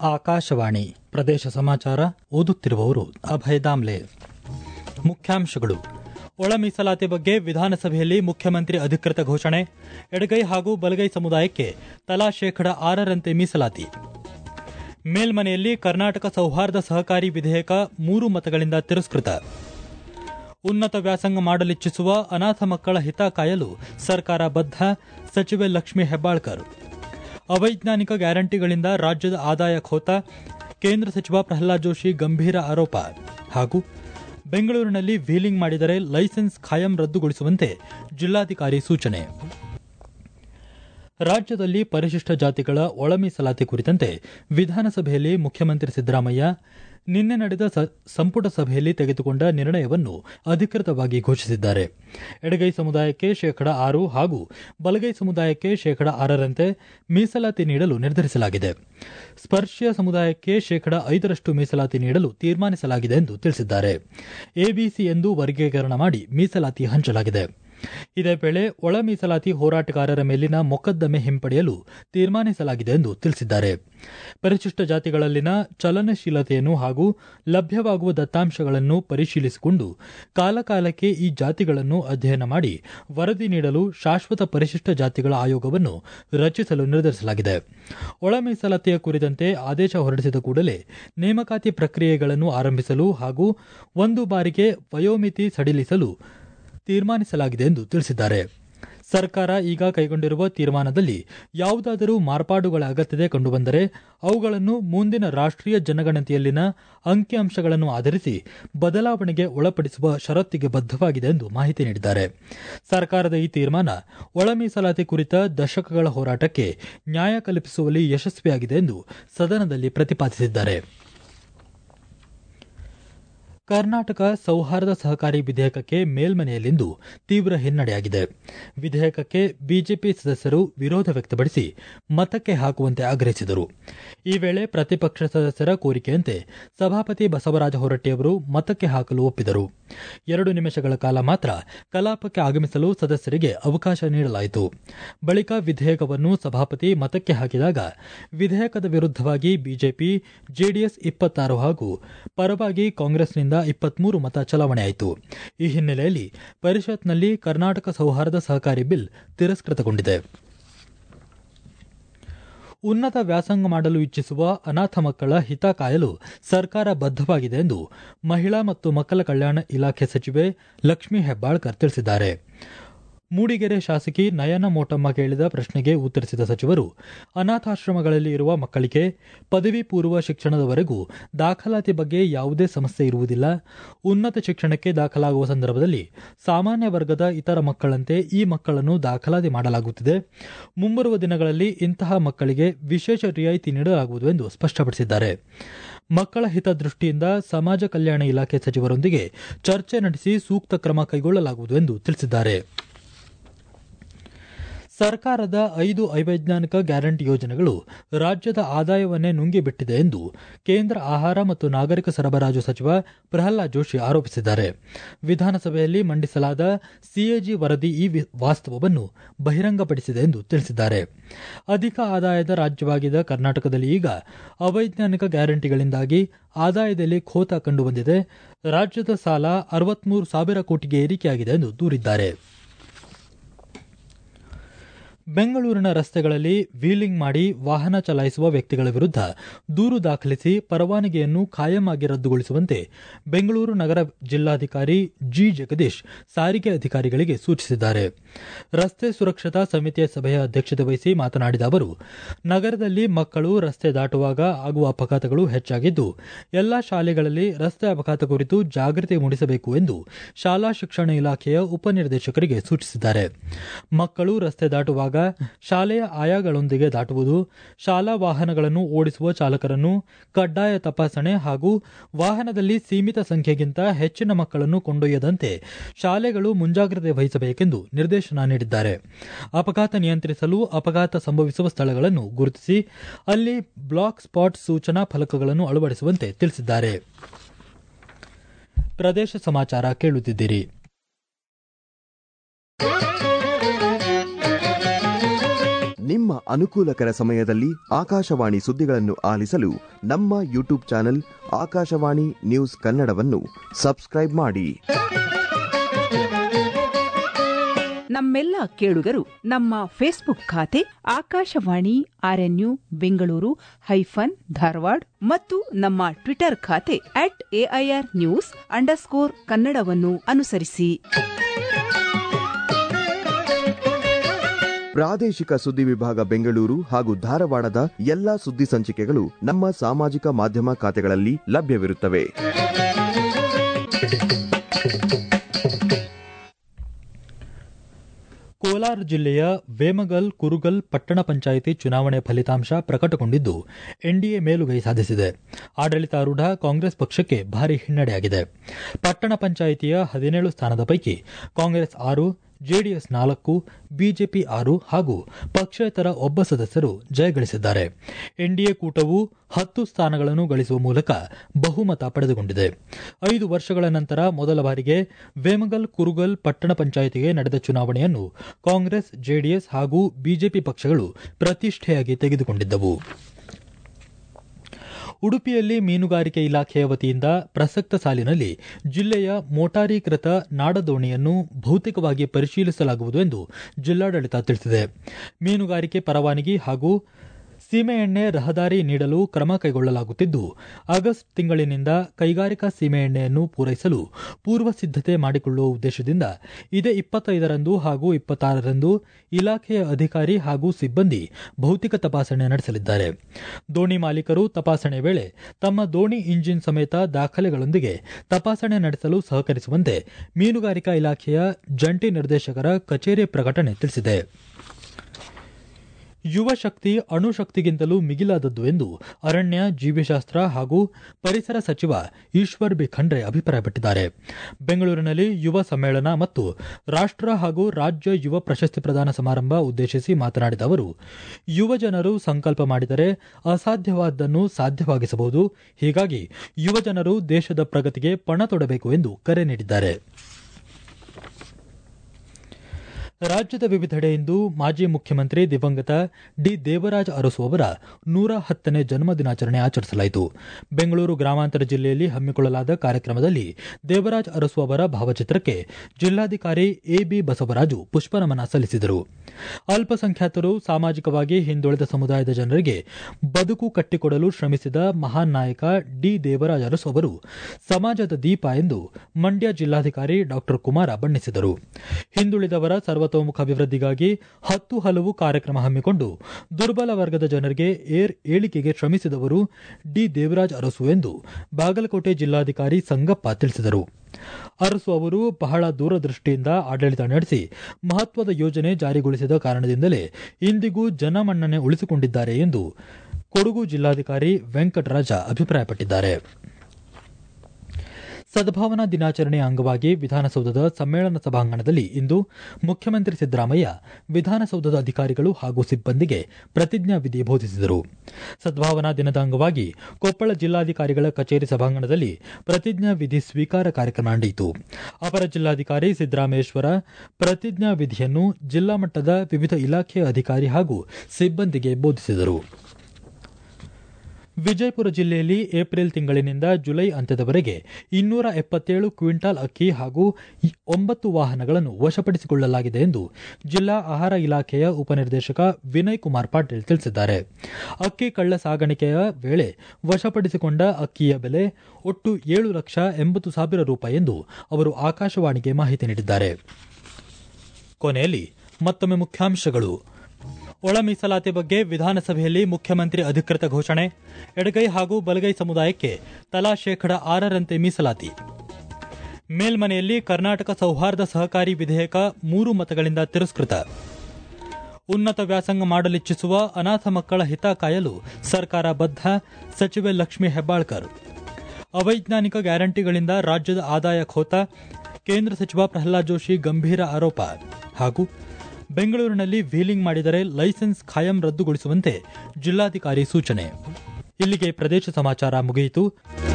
ಆಕಾಶವಾಣಿ ಪ್ರದೇಶ ಸಮಾಚಾರ ಓದುತ್ತಿರುವವರು ಅಭಯ ದಾಮ್ಲೆ ಮುಖ್ಯಾಂಶಗಳು ಒಳ ಮೀಸಲಾತಿ ಬಗ್ಗೆ ವಿಧಾನಸಭೆಯಲ್ಲಿ ಮುಖ್ಯಮಂತ್ರಿ ಅಧಿಕೃತ ಘೋಷಣೆ ಎಡಗೈ ಹಾಗೂ ಬಲಗೈ ಸಮುದಾಯಕ್ಕೆ ತಲಾ ಶೇಕಡ ಆರರಂತೆ ಮೀಸಲಾತಿ ಮೇಲ್ಮನೆಯಲ್ಲಿ ಕರ್ನಾಟಕ ಸೌಹಾರ್ದ ಸಹಕಾರಿ ವಿಧೇಯಕ ಮೂರು ಮತಗಳಿಂದ ತಿರಸ್ಕೃತ ಉನ್ನತ ವ್ಯಾಸಂಗ ಮಾಡಲಿಚ್ಛಿಸುವ ಅನಾಥ ಮಕ್ಕಳ ಹಿತ ಕಾಯಲು ಸರ್ಕಾರ ಬದ್ಧ ಸಚಿವೆ ಲಕ್ಷ್ಮೀ ಹೆಬ್ಬಾಳ್ಕರ್ ಅವೈಜ್ಞಾನಿಕ ಗ್ಯಾರಂಟಿಗಳಿಂದ ರಾಜ್ಯದ ಆದಾಯ ಖೋತ ಕೇಂದ್ರ ಸಚಿವ ಪ್ರಹ್ಲಾದ್ ಜೋಶಿ ಗಂಭೀರ ಆರೋಪ ಹಾಗೂ ಬೆಂಗಳೂರಿನಲ್ಲಿ ವೀಲಿಂಗ್ ಮಾಡಿದರೆ ಲೈಸೆನ್ಸ್ ಖಾಯಂ ರದ್ದುಗೊಳಿಸುವಂತೆ ಜಿಲ್ಲಾಧಿಕಾರಿ ಸೂಚನೆ ರಾಜ್ಯದಲ್ಲಿ ಪರಿಶಿಷ್ಟ ಜಾತಿಗಳ ಒಳ ಮೀಸಲಾತಿ ಕುರಿತಂತೆ ವಿಧಾನಸಭೆಯಲ್ಲಿ ಮುಖ್ಯಮಂತ್ರಿ ಸಿದ್ದರಾಮಯ್ಯ ನಿನ್ನೆ ನಡೆದ ಸಂಪುಟ ಸಭೆಯಲ್ಲಿ ತೆಗೆದುಕೊಂಡ ನಿರ್ಣಯವನ್ನು ಅಧಿಕೃತವಾಗಿ ಘೋಷಿಸಿದ್ದಾರೆ ಎಡಗೈ ಸಮುದಾಯಕ್ಕೆ ಶೇಕಡ ಆರು ಹಾಗೂ ಬಲಗೈ ಸಮುದಾಯಕ್ಕೆ ಶೇಕಡ ಆರರಂತೆ ಮೀಸಲಾತಿ ನೀಡಲು ನಿರ್ಧರಿಸಲಾಗಿದೆ ಸ್ಪರ್ಶೀಯ ಸಮುದಾಯಕ್ಕೆ ಶೇಕಡ ಐದರಷ್ಟು ಮೀಸಲಾತಿ ನೀಡಲು ತೀರ್ಮಾನಿಸಲಾಗಿದೆ ಎಂದು ತಿಳಿಸಿದ್ದಾರೆ ಎಬಿಸಿ ಎಂದು ವರ್ಗೀಕರಣ ಮಾಡಿ ಮೀಸಲಾತಿ ಹಂಚಲಾಗಿದೆ ಇದೇ ವೇಳೆ ಒಳ ಮೀಸಲಾತಿ ಹೋರಾಟಗಾರರ ಮೇಲಿನ ಮೊಕದ್ದಮೆ ಹಿಂಪಡೆಯಲು ತೀರ್ಮಾನಿಸಲಾಗಿದೆ ಎಂದು ತಿಳಿಸಿದ್ದಾರೆ ಪರಿಶಿಷ್ಟ ಜಾತಿಗಳಲ್ಲಿನ ಚಲನಶೀಲತೆಯನ್ನು ಹಾಗೂ ಲಭ್ಯವಾಗುವ ದತ್ತಾಂಶಗಳನ್ನು ಪರಿಶೀಲಿಸಿಕೊಂಡು ಕಾಲಕಾಲಕ್ಕೆ ಈ ಜಾತಿಗಳನ್ನು ಅಧ್ಯಯನ ಮಾಡಿ ವರದಿ ನೀಡಲು ಶಾಶ್ವತ ಪರಿಶಿಷ್ಟ ಜಾತಿಗಳ ಆಯೋಗವನ್ನು ರಚಿಸಲು ನಿರ್ಧರಿಸಲಾಗಿದೆ ಒಳ ಮೀಸಲಾತಿಯ ಕುರಿತಂತೆ ಆದೇಶ ಹೊರಡಿಸಿದ ಕೂಡಲೇ ನೇಮಕಾತಿ ಪ್ರಕ್ರಿಯೆಗಳನ್ನು ಆರಂಭಿಸಲು ಹಾಗೂ ಒಂದು ಬಾರಿಗೆ ವಯೋಮಿತಿ ಸಡಿಲಿಸಲು ತೀರ್ಮಾನಿಸಲಾಗಿದೆ ಎಂದು ತಿಳಿಸಿದ್ದಾರೆ ಸರ್ಕಾರ ಈಗ ಕೈಗೊಂಡಿರುವ ತೀರ್ಮಾನದಲ್ಲಿ ಯಾವುದಾದರೂ ಮಾರ್ಪಾಡುಗಳ ಅಗತ್ಯತೆ ಕಂಡುಬಂದರೆ ಅವುಗಳನ್ನು ಮುಂದಿನ ರಾಷ್ಟೀಯ ಜನಗಣತಿಯಲ್ಲಿನ ಅಂಕಿಅಂಶಗಳನ್ನು ಆಧರಿಸಿ ಬದಲಾವಣೆಗೆ ಒಳಪಡಿಸುವ ಷರತ್ತಿಗೆ ಬದ್ಧವಾಗಿದೆ ಎಂದು ಮಾಹಿತಿ ನೀಡಿದ್ದಾರೆ ಸರ್ಕಾರದ ಈ ತೀರ್ಮಾನ ಒಳ ಮೀಸಲಾತಿ ಕುರಿತ ದಶಕಗಳ ಹೋರಾಟಕ್ಕೆ ನ್ಯಾಯ ಕಲ್ಪಿಸುವಲ್ಲಿ ಯಶಸ್ವಿಯಾಗಿದೆ ಎಂದು ಸದನದಲ್ಲಿ ಪ್ರತಿಪಾದಿಸಿದ್ದಾರೆ ಕರ್ನಾಟಕ ಸೌಹಾರ್ದ ಸಹಕಾರಿ ವಿಧೇಯಕಕ್ಕೆ ಮೇಲ್ಮನೆಯಲ್ಲಿಂದು ತೀವ್ರ ಹಿನ್ನಡೆಯಾಗಿದೆ ವಿಧೇಯಕಕ್ಕೆ ಬಿಜೆಪಿ ಸದಸ್ಯರು ವಿರೋಧ ವ್ಯಕ್ತಪಡಿಸಿ ಮತಕ್ಕೆ ಹಾಕುವಂತೆ ಆಗ್ರಹಿಸಿದರು ಈ ವೇಳೆ ಪ್ರತಿಪಕ್ಷ ಸದಸ್ಯರ ಕೋರಿಕೆಯಂತೆ ಸಭಾಪತಿ ಬಸವರಾಜ ಹೊರಟ್ಟಿಯವರು ಮತಕ್ಕೆ ಹಾಕಲು ಒಪ್ಪಿದರು ಎರಡು ನಿಮಿಷಗಳ ಕಾಲ ಮಾತ್ರ ಕಲಾಪಕ್ಕೆ ಆಗಮಿಸಲು ಸದಸ್ಯರಿಗೆ ಅವಕಾಶ ನೀಡಲಾಯಿತು ಬಳಿಕ ವಿಧೇಯಕವನ್ನು ಸಭಾಪತಿ ಮತಕ್ಕೆ ಹಾಕಿದಾಗ ವಿಧೇಯಕದ ವಿರುದ್ದವಾಗಿ ಬಿಜೆಪಿ ಜೆಡಿಎಸ್ ಇಪ್ಪತ್ತಾರು ಹಾಗೂ ಪರವಾಗಿ ಕಾಂಗ್ರೆಸ್ನಿಂದ ಇಪ್ಪತ್ಮೂರು ಮತ ಚಲಾವಣೆಯಾಯಿತು ಈ ಹಿನ್ನೆಲೆಯಲ್ಲಿ ಪರಿಷತ್ನಲ್ಲಿ ಕರ್ನಾಟಕ ಸೌಹಾರ್ದ ಸಹಕಾರಿ ಬಿಲ್ ತಿರಸ್ಕೃತಗೊಂಡಿದೆ ಉನ್ನತ ವ್ಯಾಸಂಗ ಮಾಡಲು ಇಚ್ಛಿಸುವ ಅನಾಥ ಮಕ್ಕಳ ಹಿತ ಕಾಯಲು ಸರ್ಕಾರ ಬದ್ಧವಾಗಿದೆ ಎಂದು ಮಹಿಳಾ ಮತ್ತು ಮಕ್ಕಳ ಕಲ್ಯಾಣ ಇಲಾಖೆ ಸಚಿವೆ ಲಕ್ಷ್ಮೀ ಹೆಬ್ಬಾಳ್ಕರ್ ತಿಳಿಸಿದ್ದಾರೆ ಮೂಡಿಗೆರೆ ಶಾಸಕಿ ನಯನ ಮೋಟಮ್ಮ ಕೇಳಿದ ಪ್ರಶ್ನೆಗೆ ಉತ್ತರಿಸಿದ ಸಚಿವರು ಅನಾಥಾಶ್ರಮಗಳಲ್ಲಿ ಇರುವ ಮಕ್ಕಳಿಗೆ ಪದವಿ ಪೂರ್ವ ಶಿಕ್ಷಣದವರೆಗೂ ದಾಖಲಾತಿ ಬಗ್ಗೆ ಯಾವುದೇ ಸಮಸ್ಯೆ ಇರುವುದಿಲ್ಲ ಉನ್ನತ ಶಿಕ್ಷಣಕ್ಕೆ ದಾಖಲಾಗುವ ಸಂದರ್ಭದಲ್ಲಿ ಸಾಮಾನ್ಯ ವರ್ಗದ ಇತರ ಮಕ್ಕಳಂತೆ ಈ ಮಕ್ಕಳನ್ನು ದಾಖಲಾತಿ ಮಾಡಲಾಗುತ್ತಿದೆ ಮುಂಬರುವ ದಿನಗಳಲ್ಲಿ ಇಂತಹ ಮಕ್ಕಳಿಗೆ ವಿಶೇಷ ರಿಯಾಯಿತಿ ನೀಡಲಾಗುವುದು ಎಂದು ಸ್ಪಷ್ಟಪಡಿಸಿದ್ದಾರೆ ಮಕ್ಕಳ ಹಿತದೃಷ್ಟಿಯಿಂದ ಸಮಾಜ ಕಲ್ಯಾಣ ಇಲಾಖೆ ಸಚಿವರೊಂದಿಗೆ ಚರ್ಚೆ ನಡೆಸಿ ಸೂಕ್ತ ಕ್ರಮ ಕೈಗೊಳ್ಳಲಾಗುವುದು ಎಂದು ತಿಳಿಸಿದ್ದಾರೆ ಸರ್ಕಾರದ ಐದು ಅವೈಜ್ಞಾನಿಕ ಗ್ಯಾರಂಟಿ ಯೋಜನೆಗಳು ರಾಜ್ಯದ ಆದಾಯವನ್ನೇ ನುಂಗಿಬಿಟ್ಟಿದೆ ಎಂದು ಕೇಂದ್ರ ಆಹಾರ ಮತ್ತು ನಾಗರಿಕ ಸರಬರಾಜು ಸಚಿವ ಪ್ರಹ್ಲಾದ್ ಜೋಶಿ ಆರೋಪಿಸಿದ್ದಾರೆ ವಿಧಾನಸಭೆಯಲ್ಲಿ ಮಂಡಿಸಲಾದ ಸಿಎಜಿ ವರದಿ ಈ ವಾಸ್ತವವನ್ನು ಬಹಿರಂಗಪಡಿಸಿದೆ ಎಂದು ತಿಳಿಸಿದ್ದಾರೆ ಅಧಿಕ ಆದಾಯದ ರಾಜ್ಯವಾಗಿದ್ದ ಕರ್ನಾಟಕದಲ್ಲಿ ಈಗ ಅವೈಜ್ಞಾನಿಕ ಗ್ಯಾರಂಟಿಗಳಿಂದಾಗಿ ಆದಾಯದಲ್ಲಿ ಖೋತ ಕಂಡುಬಂದಿದೆ ರಾಜ್ಯದ ಸಾಲ ಅರವತ್ಮೂರು ಸಾವಿರ ಕೋಟಿಗೆ ಏರಿಕೆಯಾಗಿದೆ ಎಂದು ದೂರಿದ್ದಾರೆ ಬೆಂಗಳೂರಿನ ರಸ್ತೆಗಳಲ್ಲಿ ವೀಲಿಂಗ್ ಮಾಡಿ ವಾಹನ ಚಲಾಯಿಸುವ ವ್ಯಕ್ತಿಗಳ ವಿರುದ್ಧ ದೂರು ದಾಖಲಿಸಿ ಪರವಾನಗಿಯನ್ನು ಖಾಯಂ ಆಗಿ ರದ್ದುಗೊಳಿಸುವಂತೆ ಬೆಂಗಳೂರು ನಗರ ಜಿಲ್ಲಾಧಿಕಾರಿ ಜಿ ಜಗದೀಶ್ ಸಾರಿಗೆ ಅಧಿಕಾರಿಗಳಿಗೆ ಸೂಚಿಸಿದ್ದಾರೆ ರಸ್ತೆ ಸುರಕ್ಷತಾ ಸಮಿತಿಯ ಸಭೆಯ ಅಧ್ಯಕ್ಷತೆ ವಹಿಸಿ ಮಾತನಾಡಿದ ಅವರು ನಗರದಲ್ಲಿ ಮಕ್ಕಳು ರಸ್ತೆ ದಾಟುವಾಗ ಆಗುವ ಅಪಘಾತಗಳು ಹೆಚ್ಚಾಗಿದ್ದು ಎಲ್ಲಾ ಶಾಲೆಗಳಲ್ಲಿ ರಸ್ತೆ ಅಪಘಾತ ಕುರಿತು ಜಾಗೃತಿ ಮೂಡಿಸಬೇಕು ಎಂದು ಶಾಲಾ ಶಿಕ್ಷಣ ಇಲಾಖೆಯ ಉಪನಿರ್ದೇಶಕರಿಗೆ ಸೂಚಿಸಿದ್ದಾರೆ ಮಕ್ಕಳು ರಸ್ತೆ ದಾಟುವಾಗ ಶಾಲೆಯ ಆಯಾಗಳೊಂದಿಗೆ ದಾಟುವುದು ಶಾಲಾ ವಾಹನಗಳನ್ನು ಓಡಿಸುವ ಚಾಲಕರನ್ನು ಕಡ್ಡಾಯ ತಪಾಸಣೆ ಹಾಗೂ ವಾಹನದಲ್ಲಿ ಸೀಮಿತ ಸಂಖ್ಯೆಗಿಂತ ಹೆಚ್ಚಿನ ಮಕ್ಕಳನ್ನು ಕೊಂಡೊಯ್ಯದಂತೆ ಶಾಲೆಗಳು ಮುಂಜಾಗ್ರತೆ ವಹಿಸಬೇಕೆಂದು ನಿರ್ದೇಶನ ನೀಡಿದ್ದಾರೆ ಅಪಘಾತ ನಿಯಂತ್ರಿಸಲು ಅಪಘಾತ ಸಂಭವಿಸುವ ಸ್ಥಳಗಳನ್ನು ಗುರುತಿಸಿ ಅಲ್ಲಿ ಬ್ಲಾಕ್ ಸ್ಪಾಟ್ ಸೂಚನಾ ಫಲಕಗಳನ್ನು ಅಳವಡಿಸುವಂತೆ ತಿಳಿಸಿದ್ದಾರೆ ಪ್ರದೇಶ ಸಮಾಚಾರ ಕೇಳುತ್ತಿದ್ದೀರಿ ನಿಮ್ಮ ಅನುಕೂಲಕರ ಸಮಯದಲ್ಲಿ ಆಕಾಶವಾಣಿ ಸುದ್ದಿಗಳನ್ನು ಆಲಿಸಲು ನಮ್ಮ ಯೂಟ್ಯೂಬ್ ಚಾನೆಲ್ ಆಕಾಶವಾಣಿ ನ್ಯೂಸ್ ಕನ್ನಡವನ್ನು ಸಬ್ಸ್ಕ್ರೈಬ್ ಮಾಡಿ ನಮ್ಮೆಲ್ಲ ಕೇಳುಗರು ನಮ್ಮ ಫೇಸ್ಬುಕ್ ಖಾತೆ ಆಕಾಶವಾಣಿ ಆರ್ಎನ್ಯು ಬೆಂಗಳೂರು ಹೈಫನ್ ಧಾರವಾಡ ಮತ್ತು ನಮ್ಮ ಟ್ವಿಟರ್ ಖಾತೆ ಅಟ್ ಎಐಆರ್ ನ್ಯೂಸ್ ಅಂಡರ್ಸ್ಕೋರ್ ಕನ್ನಡವನ್ನು ಅನುಸರಿಸಿ ಪ್ರಾದೇಶಿಕ ಸುದ್ದಿ ವಿಭಾಗ ಬೆಂಗಳೂರು ಹಾಗೂ ಧಾರವಾಡದ ಎಲ್ಲಾ ಸುದ್ದಿ ಸಂಚಿಕೆಗಳು ನಮ್ಮ ಸಾಮಾಜಿಕ ಮಾಧ್ಯಮ ಖಾತೆಗಳಲ್ಲಿ ಲಭ್ಯವಿರುತ್ತವೆ ಕೋಲಾರ ಜಿಲ್ಲೆಯ ವೇಮಗಲ್ ಕುರುಗಲ್ ಪಟ್ಟಣ ಪಂಚಾಯಿತಿ ಚುನಾವಣೆ ಫಲಿತಾಂಶ ಪ್ರಕಟಗೊಂಡಿದ್ದು ಎನ್ಡಿಎ ಮೇಲುಗೈ ಸಾಧಿಸಿದೆ ಆಡಳಿತಾರೂಢ ಕಾಂಗ್ರೆಸ್ ಪಕ್ಷಕ್ಕೆ ಭಾರಿ ಹಿನ್ನಡೆಯಾಗಿದೆ ಪಟ್ಟಣ ಪಂಚಾಯಿತಿಯ ಹದಿನೇಳು ಸ್ಥಾನದ ಪೈಕಿ ಕಾಂಗ್ರೆಸ್ ಆರು ಜೆಡಿಎಸ್ ನಾಲ್ಕು ಬಿಜೆಪಿ ಆರು ಹಾಗೂ ಪಕ್ಷೇತರ ಒಬ್ಬ ಸದಸ್ಯರು ಜಯಗಳಿಸಿದ್ದಾರೆ ಎನ್ಡಿಎ ಕೂಟವು ಹತ್ತು ಸ್ಥಾನಗಳನ್ನು ಗಳಿಸುವ ಮೂಲಕ ಬಹುಮತ ಪಡೆದುಕೊಂಡಿದೆ ಐದು ವರ್ಷಗಳ ನಂತರ ಮೊದಲ ಬಾರಿಗೆ ವೇಮಗಲ್ ಕುರುಗಲ್ ಪಟ್ಟಣ ಪಂಚಾಯಿತಿಗೆ ನಡೆದ ಚುನಾವಣೆಯನ್ನು ಕಾಂಗ್ರೆಸ್ ಜೆಡಿಎಸ್ ಹಾಗೂ ಬಿಜೆಪಿ ಪಕ್ಷಗಳು ಪ್ರತಿಷ್ಠೆಯಾಗಿ ತೆಗೆದುಕೊಂಡಿದ್ದವು ಉಡುಪಿಯಲ್ಲಿ ಮೀನುಗಾರಿಕೆ ಇಲಾಖೆಯ ವತಿಯಿಂದ ಪ್ರಸಕ್ತ ಸಾಲಿನಲ್ಲಿ ಜಿಲ್ಲೆಯ ಮೋಟಾರೀಕೃತ ನಾಡದೋಣಿಯನ್ನು ಭೌತಿಕವಾಗಿ ಪರಿಶೀಲಿಸಲಾಗುವುದು ಎಂದು ಜಿಲ್ಲಾಡಳಿತ ತಿಳಿಸಿದೆ ಮೀನುಗಾರಿಕೆ ಪರವಾನಗಿ ಹಾಗೂ ಸೀಮೆಎಣ್ಣೆ ರಹದಾರಿ ನೀಡಲು ಕ್ರಮ ಕೈಗೊಳ್ಳಲಾಗುತ್ತಿದ್ದು ಆಗಸ್ಟ್ ತಿಂಗಳಿನಿಂದ ಕೈಗಾರಿಕಾ ಸೀಮೆಎಣ್ಣೆಯನ್ನು ಪೂರೈಸಲು ಪೂರ್ವ ಸಿದ್ದತೆ ಮಾಡಿಕೊಳ್ಳುವ ಉದ್ದೇಶದಿಂದ ಇದೇ ಇಪ್ಪತ್ತೈದರಂದು ಹಾಗೂ ಇಪ್ಪತ್ತಾರರಂದು ಇಲಾಖೆಯ ಅಧಿಕಾರಿ ಹಾಗೂ ಸಿಬ್ಬಂದಿ ಭೌತಿಕ ತಪಾಸಣೆ ನಡೆಸಲಿದ್ದಾರೆ ದೋಣಿ ಮಾಲೀಕರು ತಪಾಸಣೆ ವೇಳೆ ತಮ್ಮ ದೋಣಿ ಇಂಜಿನ್ ಸಮೇತ ದಾಖಲೆಗಳೊಂದಿಗೆ ತಪಾಸಣೆ ನಡೆಸಲು ಸಹಕರಿಸುವಂತೆ ಮೀನುಗಾರಿಕಾ ಇಲಾಖೆಯ ಜಂಟಿ ನಿರ್ದೇಶಕರ ಕಚೇರಿ ಪ್ರಕಟಣೆ ತಿಳಿಸಿದೆ ಯುವ ಶಕ್ತಿ ಅಣುಶಕ್ತಿಗಿಂತಲೂ ಮಿಗಿಲಾದದ್ದು ಎಂದು ಅರಣ್ಯ ಜೀವಿಶಾಸ್ತ್ರ ಹಾಗೂ ಪರಿಸರ ಸಚಿವ ಈಶ್ವರ್ ಬಿ ಖಂಡ್ರೆ ಅಭಿಪ್ರಾಯಪಟ್ಟಿದ್ದಾರೆ ಬೆಂಗಳೂರಿನಲ್ಲಿ ಯುವ ಸಮ್ಮೇಳನ ಮತ್ತು ರಾಷ್ಟ್ರ ಹಾಗೂ ರಾಜ್ಯ ಯುವ ಪ್ರಶಸ್ತಿ ಪ್ರದಾನ ಸಮಾರಂಭ ಉದ್ದೇಶಿಸಿ ಮಾತನಾಡಿದ ಅವರು ಯುವ ಜನರು ಸಂಕಲ್ಪ ಮಾಡಿದರೆ ಅಸಾಧ್ಯವಾದ್ದನ್ನು ಸಾಧ್ಯವಾಗಿಸಬಹುದು ಹೀಗಾಗಿ ಯುವ ಜನರು ದೇಶದ ಪ್ರಗತಿಗೆ ಪಣ ತೊಡಬೇಕು ಎಂದು ಕರೆ ನೀಡಿದ್ದಾರೆ ರಾಜ್ಯದ ವಿವಿಧೆಡೆ ಇಂದು ಮಾಜಿ ಮುಖ್ಯಮಂತ್ರಿ ದಿವಂಗತ ಡಿ ದೇವರಾಜ ಅರಸು ಅವರ ನೂರ ಹತ್ತನೇ ಜನ್ಮ ದಿನಾಚರಣೆ ಆಚರಿಸಲಾಯಿತು ಬೆಂಗಳೂರು ಗ್ರಾಮಾಂತರ ಜಿಲ್ಲೆಯಲ್ಲಿ ಹಮ್ಮಿಕೊಳ್ಳಲಾದ ಕಾರ್ಯಕ್ರಮದಲ್ಲಿ ದೇವರಾಜ ಅರಸು ಅವರ ಭಾವಚಿತ್ರಕ್ಕೆ ಜಿಲ್ಲಾಧಿಕಾರಿ ಎಬಿ ಬಸವರಾಜು ಪುಷ್ಪನಮನ ಸಲ್ಲಿಸಿದರು ಅಲ್ಪಸಂಖ್ಯಾತರು ಸಾಮಾಜಿಕವಾಗಿ ಹಿಂದುಳಿದ ಸಮುದಾಯದ ಜನರಿಗೆ ಬದುಕು ಕಟ್ಟಿಕೊಡಲು ಶ್ರಮಿಸಿದ ಮಹಾನ್ ನಾಯಕ ಡಿ ದೇವರಾಜ ಅರಸು ಅವರು ಸಮಾಜದ ದೀಪ ಎಂದು ಮಂಡ್ಯ ಜಿಲ್ಲಾಧಿಕಾರಿ ಡಾ ಕುಮಾರ ಬಣ್ಣಿಸಿದರು ಹಿಂದುಳಿದವರ ಸರ್ವತೋಮುಖ ಅಭಿವೃದ್ಧಿಗಾಗಿ ಹತ್ತು ಹಲವು ಕಾರ್ಯಕ್ರಮ ಹಮ್ಮಿಕೊಂಡು ದುರ್ಬಲ ವರ್ಗದ ಜನರಿಗೆ ಏರ್ ಏಳಿಗೆಗೆ ಶ್ರಮಿಸಿದವರು ಡಿ ದೇವರಾಜ್ ಅರಸು ಎಂದು ಬಾಗಲಕೋಟೆ ಜಿಲ್ಲಾಧಿಕಾರಿ ಸಂಗಪ್ಪ ತಿಳಿಸಿದರು ಅರಸು ಅವರು ಬಹಳ ದೂರದೃಷ್ಟಿಯಿಂದ ಆಡಳಿತ ನಡೆಸಿ ಮಹತ್ವದ ಯೋಜನೆ ಜಾರಿಗೊಳಿಸಿದ ಕಾರಣದಿಂದಲೇ ಇಂದಿಗೂ ಜನಮನ್ನಣೆ ಉಳಿಸಿಕೊಂಡಿದ್ದಾರೆ ಎಂದು ಕೊಡಗು ಜಿಲ್ಲಾಧಿಕಾರಿ ವೆಂಕಟರಾಜ ಅಭಿಪ್ರಾಯಪಟ್ಟಿದ್ದಾರೆ ಸದ್ಭಾವನಾ ದಿನಾಚರಣೆಯ ಅಂಗವಾಗಿ ವಿಧಾನಸೌಧದ ಸಮ್ಮೇಳನ ಸಭಾಂಗಣದಲ್ಲಿ ಇಂದು ಮುಖ್ಯಮಂತ್ರಿ ಸಿದ್ದರಾಮಯ್ಯ ವಿಧಾನಸೌಧದ ಅಧಿಕಾರಿಗಳು ಹಾಗೂ ಸಿಬ್ಬಂದಿಗೆ ಪ್ರತಿಜ್ಞಾ ವಿಧಿ ಬೋಧಿಸಿದರು ಸದ್ಭಾವನಾ ದಿನದ ಅಂಗವಾಗಿ ಕೊಪ್ಪಳ ಜಿಲ್ಲಾಧಿಕಾರಿಗಳ ಕಚೇರಿ ಸಭಾಂಗಣದಲ್ಲಿ ಪ್ರತಿಜ್ಞಾ ವಿಧಿ ಸ್ವೀಕಾರ ಕಾರ್ಯಕ್ರಮ ನಡೆಯಿತು ಅಪರ ಜಿಲ್ಲಾಧಿಕಾರಿ ಸಿದ್ದರಾಮೇಶ್ವರ ಪ್ರತಿಜ್ಞಾ ವಿಧಿಯನ್ನು ಜಿಲ್ಲಾ ಮಟ್ಟದ ವಿವಿಧ ಇಲಾಖೆಯ ಅಧಿಕಾರಿ ಹಾಗೂ ಸಿಬ್ಬಂದಿಗೆ ಬೋಧಿಸಿದರು ವಿಜಯಪುರ ಜಿಲ್ಲೆಯಲ್ಲಿ ಏಪ್ರಿಲ್ ತಿಂಗಳಿನಿಂದ ಜುಲೈ ಅಂತ್ಯದವರೆಗೆ ಇನ್ನೂರ ಎಪ್ಪತ್ತೇಳು ಕ್ವಿಂಟಾಲ್ ಅಕ್ಕಿ ಹಾಗೂ ಒಂಬತ್ತು ವಾಹನಗಳನ್ನು ವಶಪಡಿಸಿಕೊಳ್ಳಲಾಗಿದೆ ಎಂದು ಜಿಲ್ಲಾ ಆಹಾರ ಇಲಾಖೆಯ ಉಪನಿರ್ದೇಶಕ ವಿನಯ್ ಕುಮಾರ್ ಪಾಟೀಲ್ ತಿಳಿಸಿದ್ದಾರೆ ಅಕ್ಕಿ ಕಳ್ಳ ಸಾಗಾಣಿಕೆಯ ವೇಳೆ ವಶಪಡಿಸಿಕೊಂಡ ಅಕ್ಕಿಯ ಬೆಲೆ ಒಟ್ಟು ಏಳು ಲಕ್ಷ ಎಂಬತ್ತು ಸಾವಿರ ರೂಪಾಯಿ ಎಂದು ಅವರು ಆಕಾಶವಾಣಿಗೆ ಮಾಹಿತಿ ನೀಡಿದ್ದಾರೆ ಕೊನೆಯಲ್ಲಿ ಮತ್ತೊಮ್ಮೆ ಮುಖ್ಯಾಂಶಗಳು ಒಳ ಮೀಸಲಾತಿ ಬಗ್ಗೆ ವಿಧಾನಸಭೆಯಲ್ಲಿ ಮುಖ್ಯಮಂತ್ರಿ ಅಧಿಕೃತ ಘೋಷಣೆ ಎಡಗೈ ಹಾಗೂ ಬಲಗೈ ಸಮುದಾಯಕ್ಕೆ ತಲಾ ಶೇಕಡ ಆರರಂತೆ ಮೀಸಲಾತಿ ಮೇಲ್ಮನೆಯಲ್ಲಿ ಕರ್ನಾಟಕ ಸೌಹಾರ್ದ ಸಹಕಾರಿ ವಿಧೇಯಕ ಮೂರು ಮತಗಳಿಂದ ತಿರಸ್ಕೃತ ಉನ್ನತ ವ್ಯಾಸಂಗ ಮಾಡಲಿಚ್ಛಿಸುವ ಅನಾಥ ಮಕ್ಕಳ ಹಿತ ಕಾಯಲು ಸರ್ಕಾರ ಬದ್ಧ ಸಚಿವೆ ಲಕ್ಷ್ಮೀ ಹೆಬ್ಬಾಳ್ಕರ್ ಅವೈಜ್ಞಾನಿಕ ಗ್ಯಾರಂಟಿಗಳಿಂದ ರಾಜ್ಯದ ಆದಾಯ ಖೋತ ಕೇಂದ್ರ ಸಚಿವ ಪ್ರಹ್ಲಾದ್ ಜೋಶಿ ಗಂಭೀರ ಆರೋಪ ಹಾಗೂ ಬೆಂಗಳೂರಿನಲ್ಲಿ ವೀಲಿಂಗ್ ಮಾಡಿದರೆ ಲೈಸೆನ್ಸ್ ಖಾಯಂ ರದ್ದುಗೊಳಿಸುವಂತೆ ಜಿಲ್ಲಾಧಿಕಾರಿ ಸೂಚನೆ ಇಲ್ಲಿಗೆ ಪ್ರದೇಶ ಸಮಾಚಾರ ಮುಗಿಯಿತು